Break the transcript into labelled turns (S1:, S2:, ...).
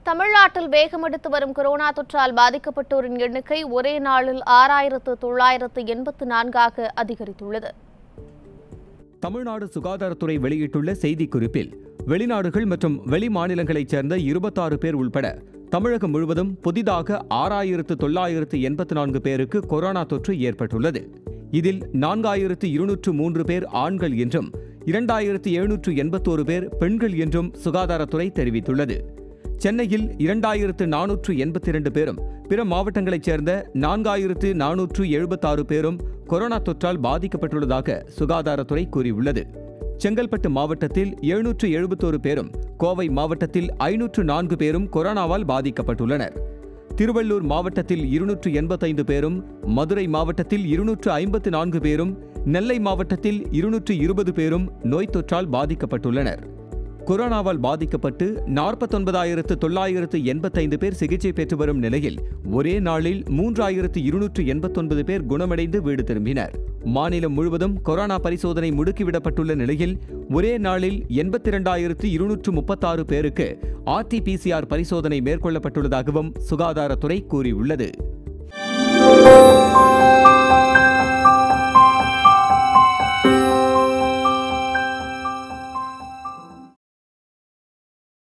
S1: தமிழ்நாட்டில் வேகமெடுத்து வரும் கொரோனா தொற்றால் பாதிக்கப்பட்டோரின் எண்ணிக்கை ஒரே நாளில் ஆறாயிரத்து தொள்ளாயிரத்து எண்பத்து நான்காக அதிகரித்துள்ளது
S2: தமிழ்நாடு சுகாதாரத்துறை வெளியிட்டுள்ள செய்திக்குறிப்பில் வெளிநாடுகள் மற்றும் வெளி மாநிலங்களைச் சேர்ந்த இருபத்தாறு பேர் உள்பட தமிழகம் முழுவதும் புதிதாக ஆறாயிரத்து தொள்ளாயிரத்து எண்பத்து நான்கு பேருக்கு கொரோனா தொற்று ஏற்பட்டுள்ளது இதில் நான்காயிரத்து இருநூற்று மூன்று பேர் ஆண்கள் என்றும் இரண்டாயிரத்து எழுநூற்று எண்பத்தோரு பேர் பெண்கள் என்றும் சுகாதாரத்துறை தெரிவித்துள்ளது சென்னையில் இரண்டாயிரத்து நானூற்று எண்பத்தி இரண்டு பேரும் பிற மாவட்டங்களைச் சேர்ந்த நான்காயிரத்து நானூற்று எழுபத்தாறு பேரும் கொரோனா தொற்றால் பாதிக்கப்பட்டுள்ளதாக சுகாதாரத்துறை கூறியுள்ளது செங்கல்பட்டு மாவட்டத்தில் எழுநூற்று எழுபத்தோரு பேரும் கோவை மாவட்டத்தில் ஐநூற்று நான்கு பேரும் கொரோனாவால் பாதிக்கப்பட்டுள்ளனர் திருவள்ளூர் மாவட்டத்தில் இருநூற்று எண்பத்தைந்து பேரும் மதுரை மாவட்டத்தில் இருநூற்று ஐம்பத்து நான்கு பேரும் நெல்லை மாவட்டத்தில் இருநூற்று இருபது பேரும் நோய் தொற்றால் பாதிக்கப்பட்டுள்ளனர் கொரோனாவால் பாதிக்கப்பட்டு நாற்பத்தொன்பதாயிரத்து தொள்ளாயிரத்து எண்பத்தைந்து பேர் சிகிச்சை பெற்று வரும் நிலையில் ஒரே நாளில் மூன்றாயிரத்து இருநூற்று எண்பத்தொன்பது பேர் குணமடைந்து வீடு திரும்பினர் மாநிலம் முழுவதும் கொரோனா பரிசோதனை முடுக்கிவிடப்பட்டுள்ள நிலையில் ஒரே நாளில் எண்பத்தி இரண்டாயிரத்து இருநூற்று முப்பத்தாறு பேருக்கு ஆர்டிபிசிஆர் பரிசோதனை மேற்கொள்ளப்பட்டுள்ளதாகவும் சுகாதாரத்துறை கூறியுள்ளது